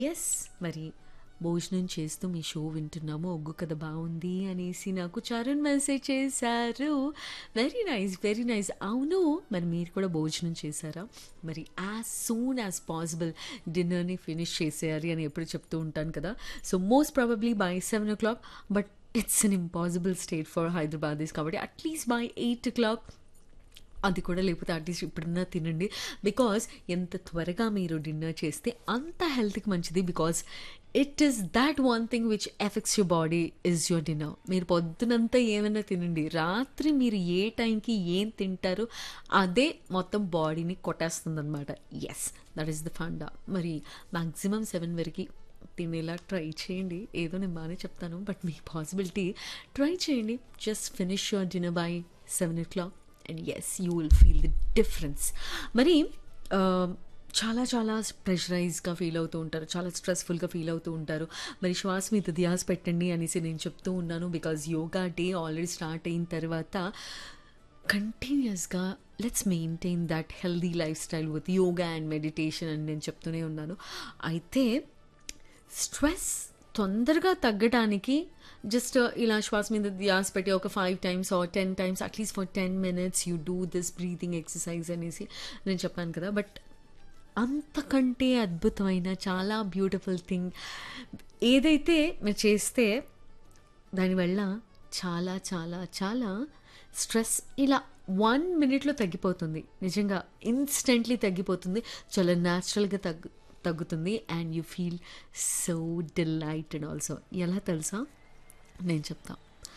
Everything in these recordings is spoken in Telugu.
యెస్. మరి భోజనం చేస్తూ మీ షో వింటున్నాము. ఒగ్గు కథ బావుంది అనేసి నాకు చరణ్ మెసేజ్ చేశారు. Very nice. Very nice. అవును. మరి మీరు కూడా భోజనం చేశారా? మరి యాజ్ సూన్ యాజ్ పాసిబుల్ డిన్నర్‌ని ఫినిష్ చేసేయాలి అని ఎప్పుడు చెప్తూ ఉంటాను కదా! So, most probably by 7:00 but it's an impossible state for Hyderabadis కాబట్టి అట్‌లీస్ట్ బై 8:00 అది కూడా లేకపోతే అట్‌లీస్ట్ ఇప్పుడన్నా తినండి. బికాజ్ ఎంత త్వరగా మీరు డిన్నర్ చేస్తే అంత హెల్త్‌కి మంచిది. Because it is that one thing which affects your body is your dinner. మీరు పొద్దునంతా ఏమన్నా తినండి. రాత్రి మీరు ఏ టైంకి ఏం తింటారో అదే మొత్తం బాడీని కొట్టేస్తుందనమాట. Yes. That is the funda. మరి మాక్సిమం 7 వరకి తినేలా ట్రై చేయండి. ఏదో నేను బానే చెప్తాను. బట్ మీ పాసిబిలిటీ ట్రై చేయండి. Just finish your dinner by 7:00 and yes you will feel the difference. మరి ఆహ్, చాలా చాలా ప్రెషరైజ్డ్‌గా ఫీల్ అవుతూ ఉంటారు. చాలా స్ట్రెస్‌ఫుల్‌గా ఫీల్ అవుతూ ఉంటారు. మరి శ్వాస మీద ధ్యాస పెట్టండి అనేసి నేను చెప్తూ ఉన్నాను. Because yoga day already start అయిన తర్వాత కంటిన్యూయస్‌గా let's maintain that healthy life style with yoga and meditation అని నేను చెప్తూనే ఉన్నాను. అయితే స్ట్రెస్ తొందరగా తగ్గటానికి జస్ట్ ఇలా శ్వాస మీద ధ్యాస పెట్టి ఒక 5 times or 10 times at least for 10 minutes you do this breathing exercise అనేసి నేను చెప్పాను కదా! బట్ అంతకంటే అద్భుతమైన చాలా బ్యూటిఫుల్ థింగ్ ఏదైతే మీరు చేస్తే దానివల్ల చాలా చాలా చాలా స్ట్రెస్ ఇలా 1 మినిట్‌లో తగ్గిపోతుంది. నిజంగా ఇన్‌స్టంట్‌లీ తగ్గిపోతుంది. చాలా న్యాచురల్‌గా తగ్గు తగ్గుతుంది. And you feel so delighted also. ఎలా తెలుసా? నేను చెప్తా.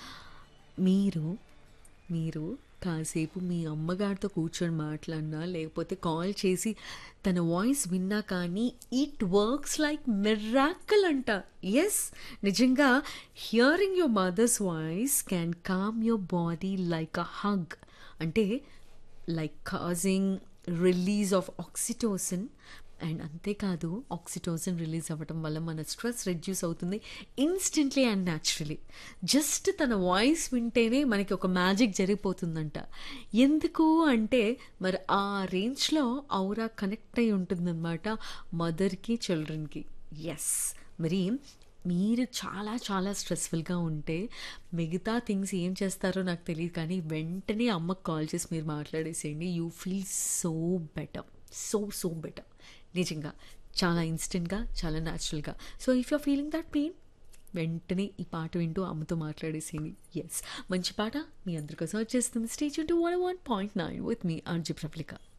మీరు, మీరు కాసేపు మీ అమ్మగారితో కూర్చొని మాట్లాడినా, లేకపోతే కాల్ చేసి తన వాయిస్ విన్నా కానీ ఇట్ వర్క్స్ లైక్ మిరాకిల్ అంట. యెస్. నిజంగా hearing your mother's voice can calm your body like a hug. అంటే like causing release of oxytocin and అంతేకాదు ఆక్సిటోసిన్ రిలీజ్ అవ్వటం వల్ల మన స్ట్రెస్ రెడ్యూస్ అవుతుంది ఇన్‌స్టంట్‌లీ అండ్ న్యాచురల్లీ. జస్ట్ తన వాయిస్ వింటేనే మనకి ఒక మ్యాజిక్ జరిగిపోతుందంట. ఎందుకు అంటే మరి ఆ రేంజ్‌లో ఔరా కనెక్ట్ అయ్యి ఉంటుందనమాట మదర్‌కి, చిల్డ్రన్‌కి. యెస్. మరి మీరు చాలా చాలా స్ట్రెస్‌ఫుల్‌గా ఉంటే మిగతా థింగ్స్ ఏం చేస్తారో నాకు తెలీదు కానీ వెంటనే అమ్మకి కాల్ చేసి మీరు మాట్లాడేసేయండి. You feel so better. So so better. నిజంగా. చాలా ఇన్‌స్టంట్‌గా చాలా న్యాచురల్‌గా. So, if you are feeling that pain వెంటనే ఈ పాట వింటూ అమ్మతో మాట్లాడేసేయండి. యెస్. మంచి పాట మీ అందరి కోసం వచ్చేస్తుంది. స్టే ట్యూన్ టు 101.9 విత్ మీ ఆర్‌జే ప్రవళిక.